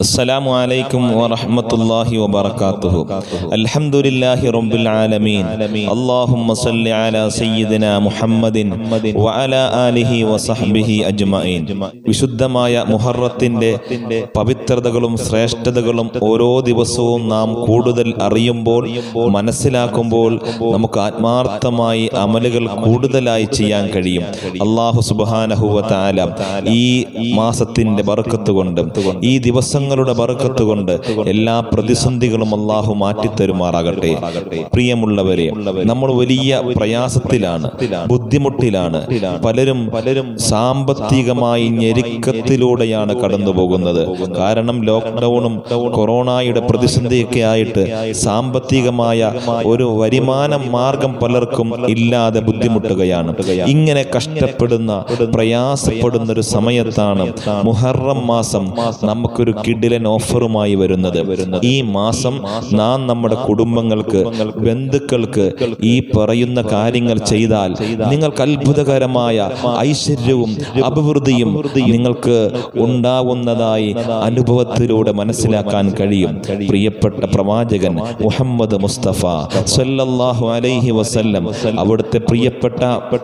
السلام عليكم ورحمة الله وبركاته الحمد لله رب العالمين اللهم صل على سيدنا محمد وعلى آله وصحبه أجمعين വിശുദ്ധമായ മുഹറത്തിന്റെ പവിത്രതകളും ശ്രേഷ്ഠതകളും ഓരോ ദിവസവും നാം കൂടുതൽ അറിയുമ്പോൾ മനസ്സിലാക്കുമ്പോൾ നമുക്ക് ആത്മാർത്ഥമായി അമലുകൾ കൂടുതലായി ചെയ്യാൻ കഴിയും അള്ളാഹു സുബാനഹുവ താല ഈ മാസത്തിന്റെ ബർക്കത്ത് കൊണ്ട് ഈ ദിവസങ്ങളുടെ ബർക്കത്ത് കൊണ്ട് എല്ലാ പ്രതിസന്ധികളും അള്ളാഹു മാറ്റിത്തരുമാറാകട്ടെ പ്രിയമുള്ളവരെ നമ്മൾ വലിയ പ്രയാസത്തിലാണ് ബുദ്ധിമുട്ടിലാണ് പലരും പലരും സാമ്പത്തികമായി ഞെരുക്കത്തിലൂടെയാണ് കടന്നു പോകുന്നത് കാരണം ലോക്ക്ഡൌണും കൊറോണയുടെ പ്രതിസന്ധിയൊക്കെ ആയിട്ട് സാമ്പത്തികമായ ഒരു വരുമാന മാർഗം പലർക്കും ഇല്ലാതെ ബുദ്ധിമുട്ടുകയാണ് ഇങ്ങനെ കഷ്ടപ്പെടുന്ന പ്രയാസപ്പെടുന്ന ഒരു സമയത്താണ് മുഹറം മാസം നമുക്കൊരു കിഡിലൻ ഓഫറുമായി വരുന്നത് ഈ മാസം നാം നമ്മുടെ കുടുംബങ്ങൾക്ക് ബന്ധുക്കൾക്ക് ഈ പറയുന്ന കാര്യങ്ങൾ ചെയ്താൽ നിങ്ങൾക്ക് അത്ഭുതകരമായ ഐശ്വര്യവും അഭിവൃദ്ധിയും നിങ്ങൾക്ക് ഉണ്ടാവുന്നതായി അനുഭവത്തിലൂടെ മനസ്സിലാക്കാൻ കഴിയും പ്രിയപ്പെട്ട പ്രവാചകൻ മുഹമ്മദ് മുസ്തഫ സല്ലല്ലാഹു അലൈഹി വസല്ലം അവിടുത്തെ പ്രിയപ്പെട്ട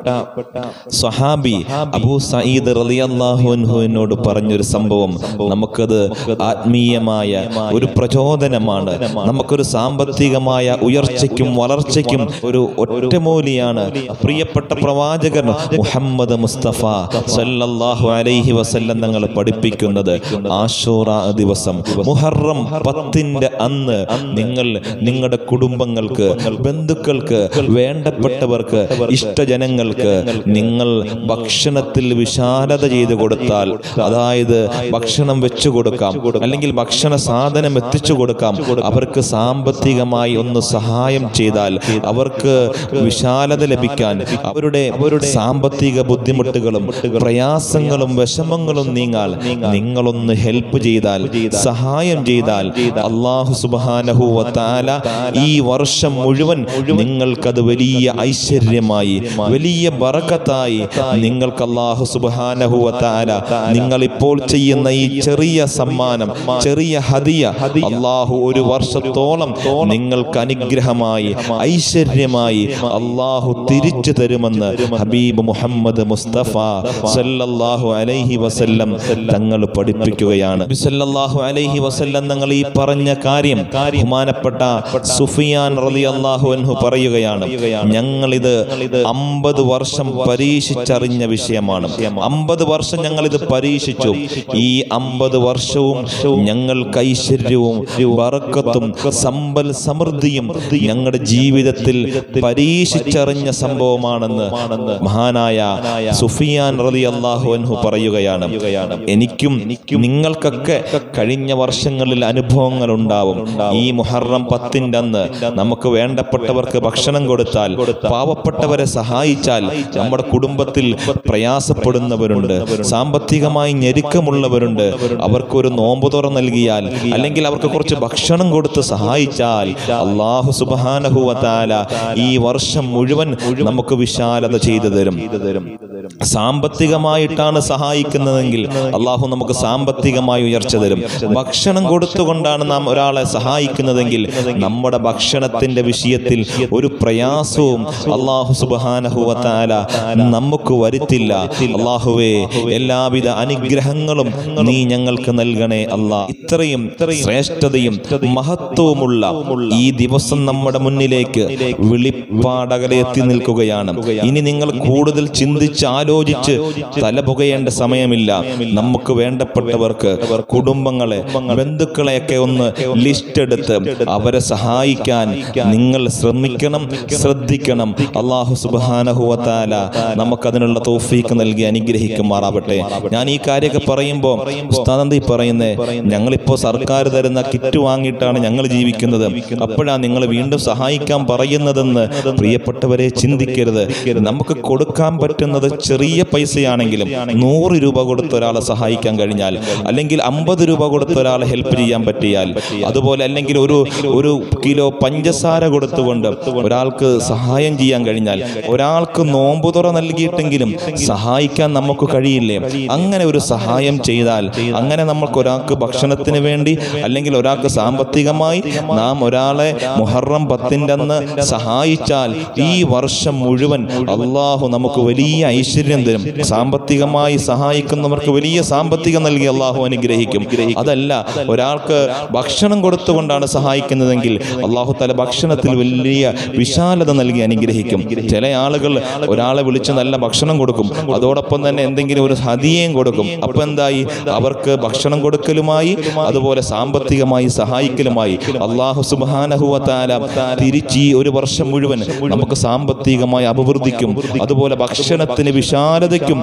സഹാബി അബൂ സഈദ് റളിയല്ലാഹു അൻഹുവിനോട് പറഞ്ഞൊരു സംഭവം നമുക്കത് ആത്മീയമായ ഒരു പ്രചോദനമാണ് നമുക്കൊരു സാമ്പത്തികമായ ഉയർച്ചയ്ക്കും വളർച്ചയ്ക്കും ഒരു ഒറ്റമൂലിയാണ് പ്രിയപ്പെട്ട പ്രവാചകൻ മുഹമ്മദ് മുസ്തഫ സല്ലല്ലാഹു അലൈഹി വസല്ലം തങ്ങൾ പഠിപ്പിക്കുന്നത് ആശൂറ ദിവസം മുഹറം പത്തിന്റെ അന്ന് നിങ്ങൾ നിങ്ങളുടെ കുടുംബങ്ങൾക്ക് ബന്ധുക്കൾക്ക് വേണ്ടപ്പെട്ടവർക്ക് ഇഷ്ടജനങ്ങൾക്ക് നിങ്ങൾ ഭക്ഷണത്തിൽ വിശാലത ചെയ്തു കൊടുത്താൽ അതായത് ഭക്ഷണം വെച്ചു കൊടുക്കാം അല്ലെങ്കിൽ ഭക്ഷണ സാധനം എത്തിച്ചു കൊടുക്കാം അവർക്ക് സാമ്പത്തികമായി ഒന്ന് സഹായം ചെയ്താൽ അവർക്ക് വിശാലത ലഭിക്കാൻ അവരുടെ അവരുടെ സാമ്പത്തിക ബുദ്ധിമുട്ടുകളും പ്രയാസങ്ങളും വിഷമങ്ങളും നീങ്ങാൽ നിങ്ങളൊന്ന് ഹെൽപ്പ് ചെയ്താൽ സഹായം ചെയ്താൽ അള്ളാഹു സുബാനഹുവ താല ഈ വർഷം മുഴുവൻ നിങ്ങൾക്കത് വലിയ ഐശ്വര്യമായി വലിയ ബറക്കത്തായി നിങ്ങൾക്ക് അള്ളാഹു സുബാനഹുവ താല നിങ്ങൾ ഇപ്പോൾ ചെയ്യുന്ന ഈ ചെറിയ സമ്മാനം ചെറിയ ഹദിയ അള്ളാഹു ഒരു വർഷത്തോളം നിങ്ങൾക്ക് അനുഗ്രഹമായി ഐശ്വര്യമായി അള്ളാഹു തിരിച്ചു തരുമെന്ന് ഹബീബ് മുഹമ്മദ് മുസ്തഫ സല്ലല്ലാഹു അലൈഹി വസല്ലം തങ്ങൾ പഠിപ്പിക്കുകയാണ് നബി സല്ലല്ലാഹു അലൈഹി വസല്ലം തങ്ങൾ ഈ പറഞ്ഞ കാര്യം ബഹുമാനപ്പെട്ട സുഫിയാൻ റളിയല്ലാഹു അൻഹു പറയുകയാണ് ഞങ്ങൾ ഇത് അമ്പത് വർഷം പരീക്ഷിച്ചറിഞ്ഞ വിഷയമാണ് അമ്പത് വർഷം ഞങ്ങൾ ഇത് പരീക്ഷിച്ചു ഈ അമ്പത് വർഷവും ഞങ്ങൾക്ക് ഐശ്വര്യവും ബറക്കത്തും സമ്പൽ സമൃദ്ധിയും ഞങ്ങളുടെ ജീവിതത്തിൽ പരീക്ഷിച്ചറിഞ്ഞ സംഭവമാണെന്ന് മഹാനായ സുഫിയാൻ റലി അള്ളാഹു അൻഹു പറയുകയാണ് എനിക്കും നിങ്ങൾക്കൊക്കെ കഴിഞ്ഞ വർഷങ്ങളിൽ അനുഭവങ്ങൾ ഉണ്ടാവും ഈ മുഹറം പത്തിന്റെ അന്ന് നമുക്ക് വേണ്ടപ്പെട്ടവർക്ക് ഭക്ഷണം കൊടുത്താൽ പാവപ്പെട്ടവരെ സഹായിച്ചാൽ നമ്മുടെ കുടുംബത്തിൽ പ്രയാസപ്പെടുന്നവരുണ്ട് സാമ്പത്തികമായി ഞെരുക്കമുള്ളവരുണ്ട് അവർക്കൊരു നോമ്പ് തുറ നൽകിയാൽ അല്ലെങ്കിൽ അവർക്ക് കുറച്ച് ഭക്ഷണം കൊടുത്ത് സഹായിച്ചാൽ അള്ളാഹു സുബാനഹുവത്താല ഈ വർഷം മുഴുവൻ നമുക്ക് വിശാലത ചെയ്തു തരും സാമ്പത്തികമായിട്ടാണ് സഹായിക്കുന്നതെങ്കിൽ അള്ളാഹു നമുക്ക് സാമ്പത്തികമായി ഉയർച്ച തരും ഭക്ഷണം കൊടുത്തുകൊണ്ടാണ് നാം ഒരാളെ സഹായിക്കുന്നതെങ്കിൽ നമ്മുടെ ഭക്ഷണത്തിന്റെ വിഷയത്തിൽ ഒരു പ്രയാസവും അള്ളാഹു സുബാനഹുവത്താല നമുക്ക് വരുത്തില്ല അള്ളാഹുവേ എല്ലാവിധ അനുഗ്രഹങ്ങളും നീ ഞങ്ങൾക്ക് നൽകണേ അല്ലാ ഇത്രയും ശ്രേഷ്ഠതയും മഹത്വവുമുള്ള ഈ ദിവസം നമ്മുടെ മുന്നിലേക്ക് വിളിപ്പാടകലെ എത്തി നിൽക്കുകയാണ് ഇനി നിങ്ങൾ കൂടുതൽ ചിന്തിച്ച് ആലോചിച്ച് തലപുകയേണ്ട സമയമില്ല നമുക്ക് വേണ്ടപ്പെട്ടവർക്ക് കുടുംബങ്ങളെ ബന്ധുക്കളെയൊക്കെ ഒന്ന് ലിസ്റ്റ് എടുത്ത് അവരെ സഹായിക്കാൻ നിങ്ങൾ ശ്രമിക്കണം ശ്രദ്ധിക്കണം അള്ളാഹു സുബാനഹുവത്താല നമുക്കതിനുള്ള തോഫീക്ക് നൽകി അനുഗ്രഹിക്കുമാറാവട്ടെ ഞാൻ ഈ കാര്യമൊക്കെ പറയുമ്പോൾ ഉസ്താദന്തി പറയുന്നേ ഞങ്ങളിപ്പോൾ സർക്കാർ തരുന്ന കിറ്റ് വാങ്ങിയിട്ടാണ് ഞങ്ങൾ ജീവിക്കുന്നത് അപ്പോഴാണ് നിങ്ങൾ വീണ്ടും സഹായിക്കാൻ പറയുന്നതെന്ന് പ്രിയപ്പെട്ടവരെ ചിന്തിക്കരുത് നമുക്ക് കൊടുക്കാൻ പറ്റുന്നത് ചെറിയ ചെറിയ പൈസയാണെങ്കിലും നൂറ് രൂപ കൊടുത്ത് ഒരാളെ സഹായിക്കാൻ കഴിഞ്ഞാൽ അല്ലെങ്കിൽ അമ്പത് രൂപ കൊടുത്ത് ഒരാളെ ഹെൽപ്പ് ചെയ്യാൻ പറ്റിയാൽ അതുപോലെ അല്ലെങ്കിൽ ഒരു ഒരു കിലോ പഞ്ചസാര കൊടുത്തുകൊണ്ട് ഒരാൾക്ക് സഹായം ചെയ്യാൻ കഴിഞ്ഞാൽ ഒരാൾക്ക് നോമ്പുതുറ നൽകിയിട്ടെങ്കിലും സഹായിക്കാൻ നമുക്ക് കഴിയില്ലേ അങ്ങനെ ഒരു സഹായം ചെയ്താൽ അങ്ങനെ നമുക്ക് ഒരാൾക്ക് ഭക്ഷണത്തിന് വേണ്ടി അല്ലെങ്കിൽ ഒരാൾക്ക് സാമ്പത്തികമായി നാം ഒരാളെ മുഹറം പത്തിൻ്റെ അന്ന് സഹായിച്ചാൽ ഈ വർഷം മുഴുവൻ അള്ളാഹു നമുക്ക് വലിയ ഐശ്വര്യം തരും സാമ്പത്തികമായി സഹായിക്കുന്നവർക്ക് വലിയ സാമ്പത്തികം നൽകി അള്ളാഹു അനുഗ്രഹിക്കും അതല്ല ഒരാൾക്ക് ഭക്ഷണം കൊടുത്തുകൊണ്ടാണ് സഹായിക്കുന്നതെങ്കിൽ അള്ളാഹു തല ഭക്ഷണത്തിൽ വലിയ വിശാലത നൽകി അനുഗ്രഹിക്കും ചില ആളുകൾ ഒരാളെ വിളിച്ച് നല്ല ഭക്ഷണം കൊടുക്കും അതോടൊപ്പം തന്നെ എന്തെങ്കിലും ഒരു ഹതിയേയും കൊടുക്കും അപ്പൊ എന്തായി അവർക്ക് ഭക്ഷണം കൊടുക്കലുമായി അതുപോലെ സാമ്പത്തികമായി സഹായിക്കലുമായി അള്ളാഹു സുബാനഹുവത്താല തിരിച്ച് ഈ ഒരു വർഷം മുഴുവൻ നമുക്ക് സാമ്പത്തികമായ അഭിവൃദ്ധിക്കും അതുപോലെ ഭക്ഷണത്തിന് വിശാലതയ്ക്കും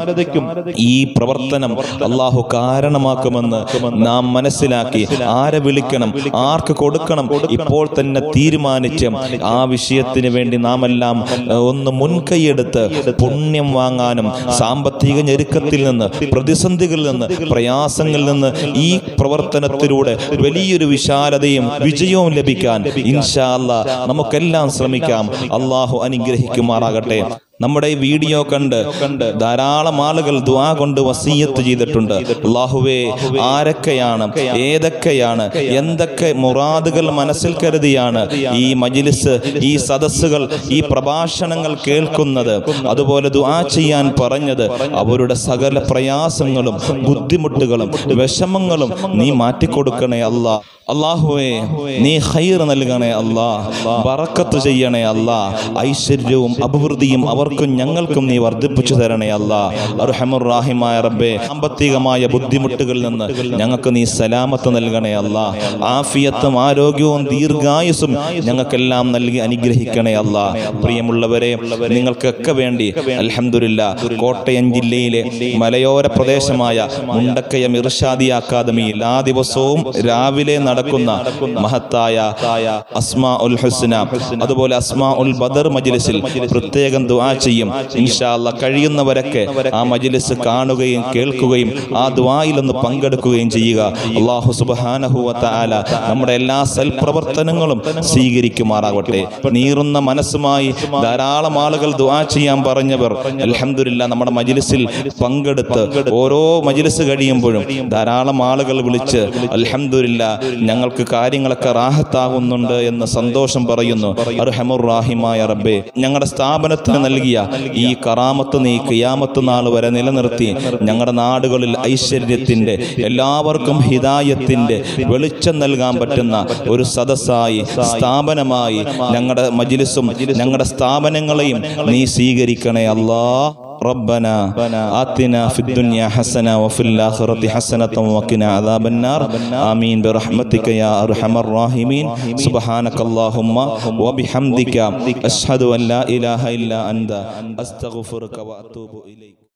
ഈ പ്രവർത്തനം അള്ളാഹു കാരണമാക്കുമെന്ന് നാം മനസ്സിലാക്കി ആരെ വിളിക്കണം ആർക്ക് കൊടുക്കണം ഇപ്പോൾ തന്നെ തീരുമാനിച്ച് ആ വിഷയത്തിന് വേണ്ടി നാം എല്ലാം ഏഹ്, ഒന്ന് മുൻകൈയെടുത്ത് പുണ്യം വാങ്ങാനും സാമ്പത്തിക ഞെരുക്കത്തിൽ നിന്ന് പ്രതിസന്ധികളിൽ നിന്ന് പ്രയാസങ്ങളിൽ നിന്ന് ഈ പ്രവർത്തനത്തിലൂടെ വലിയൊരു വിശാലതയും വിജയവും ലഭിക്കാൻ ഇൻഷാ അല്ലാ നമുക്കെല്ലാം ശ്രമിക്കാം അള്ളാഹു അനുഗ്രഹിക്കുമാറാകട്ടെ നമ്മുടെ ഈ വീഡിയോ കണ്ട് ധാരാളം ആളുകൾ ദ്വാ കൊണ്ട് വസീയത്ത് ചെയ്തിട്ടുണ്ട് അള്ളാഹുവേ ആരൊക്കെയാണ് ഏതൊക്കെയാണ് എന്തൊക്കെ മുറാദുകൾ മനസ്സിൽ കരുതിയാണ് ഈ മജിലിസ് ഈ സദസ്സുകൾ ഈ പ്രഭാഷണങ്ങൾ കേൾക്കുന്നത് അതുപോലെ ദ്വാ ചെയ്യാൻ പറഞ്ഞത് അവരുടെ സകല പ്രയാസങ്ങളും ബുദ്ധിമുട്ടുകളും വിഷമങ്ങളും നീ മാറ്റിക്കൊടുക്കണേ അല്ലാ അള്ളാഹുവേ നീ ഹൈർ നൽകണേ അല്ലാ ബറക്കത്ത് ചെയ്യണേ അല്ലാ ഐശ്വര്യവും അഭിവൃദ്ധിയും അവർക്കും ഞങ്ങൾക്കും നീ വർദ്ധിപ്പിച്ചു തരണേ അല്ലാ അർഹമുറാഹിമായ റബ്ബേ സാമ്പത്തികമായ ബുദ്ധിമുട്ടുകളിൽ നിന്ന് ഞങ്ങൾക്ക് നീ സലാമത്ത് നൽകണേ അല്ലാ ആഫിയത്തും ആരോഗ്യവും ദീർഘായുസും ഞങ്ങൾക്കെല്ലാം നൽകി അനുഗ്രഹിക്കണേ അല്ലാ പ്രിയമുള്ളവരെ നിങ്ങൾക്കൊക്കെ വേണ്ടി അൽഹംദുലില്ല കോട്ടയം ജില്ലയിലെ മലയോര പ്രദേശമായ മുണ്ടക്കയം ഇർഷാദി അക്കാദമിയിൽ ആ ദിവസവും രാവിലെ നടക്കുന്ന മഹത്തായ അസ്മാ ഉൽ ഹുസ്ന അതുപോലെ അസ്മാ ഉൽ ബദർ മജ്ലിസിൽ പ്രത്യേകം ദുആ ചെയ്യും ഇൻഷാ അല്ലാ കഴിയുന്നവരൊക്കെ ആ മജ്ലിസ് കാണുകയും കേൾക്കുകയും ആ ദുആയിൽ ഒന്ന് പങ്കെടുക്കുകയും ചെയ്യുക അള്ളാഹു സുബ്ഹാനഹു വ തആല നമ്മുടെ എല്ലാ സൽപ്രവർത്തനങ്ങളും സ്വീകരിക്കുമാറാകട്ടെ നീറുന്ന മനസ്സുമായി ധാരാളം ആളുകൾ ദുആ ചെയ്യാൻ പറഞ്ഞവർ അൽഹംദുലില്ല നമ്മുടെ മജ്ലിസിൽ പങ്കെടുത്ത് ഓരോ മജ്ലിസ് കഴിയുമ്പോഴും ധാരാളം ആളുകൾ വിളിച്ച് അൽഹംദുലില്ല ഞങ്ങൾക്ക് കാര്യങ്ങളൊക്കെ റാഹത്താകുന്നുണ്ട് എന്ന് സന്തോഷം പറയുന്നു അർഹമുറാഹിമായ റബ്ബേ ഞങ്ങളുടെ സ്ഥാപനത്തിന് നൽകിയ ഈ കറാമത്ത് നീ കിയാമത്ത് നാൾ വരെ നിലനിർത്തി ഞങ്ങളുടെ നാടുകളിൽ ഐശ്വര്യത്തിന്റെ എല്ലാവർക്കും ഹിതായത്തിന്റെ വെളിച്ചം നൽകാൻ പറ്റുന്ന ഒരു സദസ്സായി സ്ഥാപനമായി ഞങ്ങളുടെ മജിലിസും ഞങ്ങളുടെ സ്ഥാപനങ്ങളെയും നീ സ്വീകരിക്കണേ അല്ലാ ربنا آتنا في الدنيا حسنة وفي الآخرة حسنة وقنا عذاب النار آمين برحمتك يا أرحم الراحمين سبحانك اللهم وبحمدك أشهد أن لا إله إلا أنت أستغفرك وأتوب إليك